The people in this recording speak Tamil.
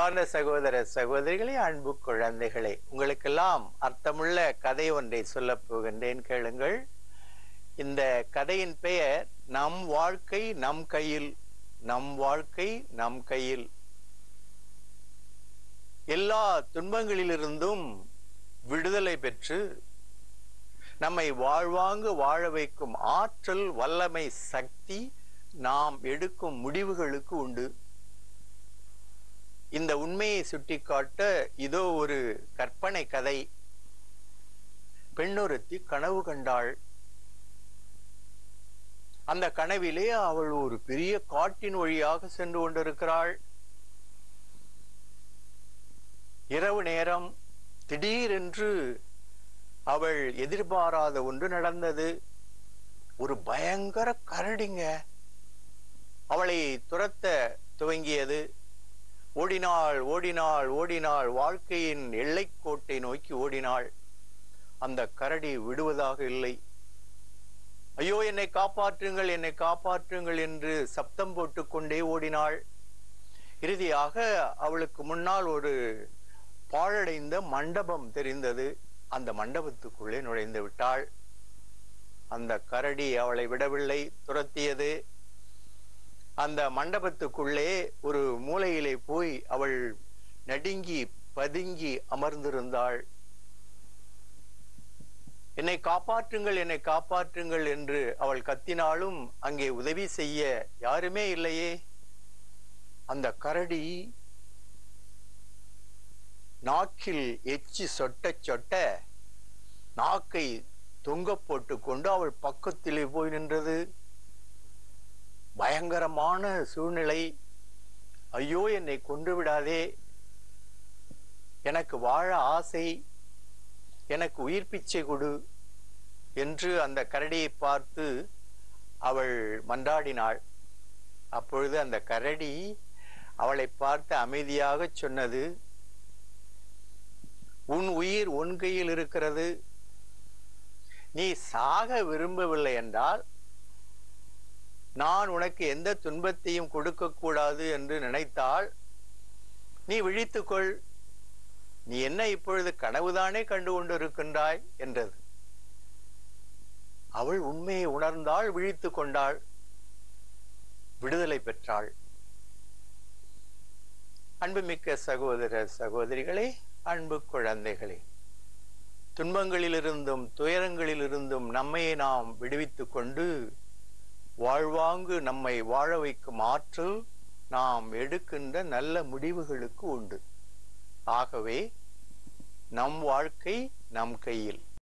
அன்பார்ந்த சகோதர சகோதரிகளே அன்பு குழந்தைகளே உங்களுக்கெல்லாம் அர்த்தமுள்ள கதை ஒன்றை சொல்லப் போகின்றேன் கேளுங்கள் இந்த கதையின் பெயர் நம் வாழ்க்கை நம் கையில் நம் வாழ்க்கை நம் கையில் எல்லா துன்பங்களிலிருந்தும் விடுதலை பெற்று நம்மை வாழ்வாங்கு வாழ வைக்கும் ஆற்றல் வல்லமை சக்தி நாம் எடுக்கும் முடிவுகளுக்கு உண்டு இந்த உண்மையை சுட்டிக்காட்ட இதோ ஒரு கற்பனை கதை பெண்ணொருத்தி கனவு கண்டாள் அந்த கனவிலே அவள் ஒரு பெரிய காட்டின் வழியாக சென்று கொண்டிருக்கிறாள் இரவு நேரம் திடீரென்று அவள் எதிர்பாராத ஒன்று நடந்தது ஒரு பயங்கர கரடிங்க அவளை துரத்த துவங்கியது ஓடினாள் ஓடினாள் ஓடினாள் வாழ்க்கையின் எல்லைக்கோட்டை நோக்கி ஓடினாள் அந்த கரடி விடுவதாக இல்லை ஐயோ என்னை காப்பாற்றுங்கள் என்னை காப்பாற்றுங்கள் என்று சப்தம் போட்டுக்கொண்டே ஓடினாள் இறுதியாக அவளுக்கு முன்னால் ஒரு பாழடைந்த மண்டபம் தெரிந்தது அந்த மண்டபத்துக்குள்ளே நுழைந்து விட்டாள் அந்த கரடி அவளை விடவில்லை துரத்தியது அந்த மண்டபத்துக்குள்ளே ஒரு மூலையிலே போய் அவள் நடுங்கி பதுங்கி அமர்ந்திருந்தாள் என்னை காப்பாற்றுங்கள் என்னை காப்பாற்றுங்கள் என்று அவள் கத்தினாலும் அங்கே உதவி செய்ய யாருமே இல்லையே அந்த கரடி நாக்கில் எச்சி சொட்ட சொட்ட நாக்கை தொங்க போட்டு கொண்டு அவள் பக்கத்திலே போய் நின்றது பயங்கரமான சூழ்நிலை ஐயோ என்னை கொன்று விடாதே எனக்கு வாழ ஆசை எனக்கு உயிர் பிச்சை கொடு என்று அந்த கரடியை பார்த்து அவள் மன்றாடினாள் அப்பொழுது அந்த கரடி அவளை பார்த்து அமைதியாக சொன்னது உன் உயிர் உன் கையில் இருக்கிறது நீ சாக விரும்பவில்லை என்றால் நான் உனக்கு எந்த துன்பத்தையும் கொடுக்க கூடாது என்று நினைத்தால் நீ விழித்துக்கொள் நீ என்ன இப்பொழுது கனவுதானே கண்டு கொண்டிருக்கின்றாய் என்றது அவள் உண்மையை உணர்ந்தாள் விழித்து கொண்டாள் விடுதலை பெற்றாள் அன்புமிக்க சகோதர சகோதரிகளே அன்பு குழந்தைகளே துன்பங்களிலிருந்தும் துயரங்களிலிருந்தும் நம்மை நாம் விடுவித்துக் கொண்டு வாழ்வாங்கு நம்மை வாழ வைக்கும் ஆற்றல் நாம் எடுக்கின்ற நல்ல முடிவுகளுக்கு உண்டு ஆகவே நம் வாழ்க்கை நம் கையில்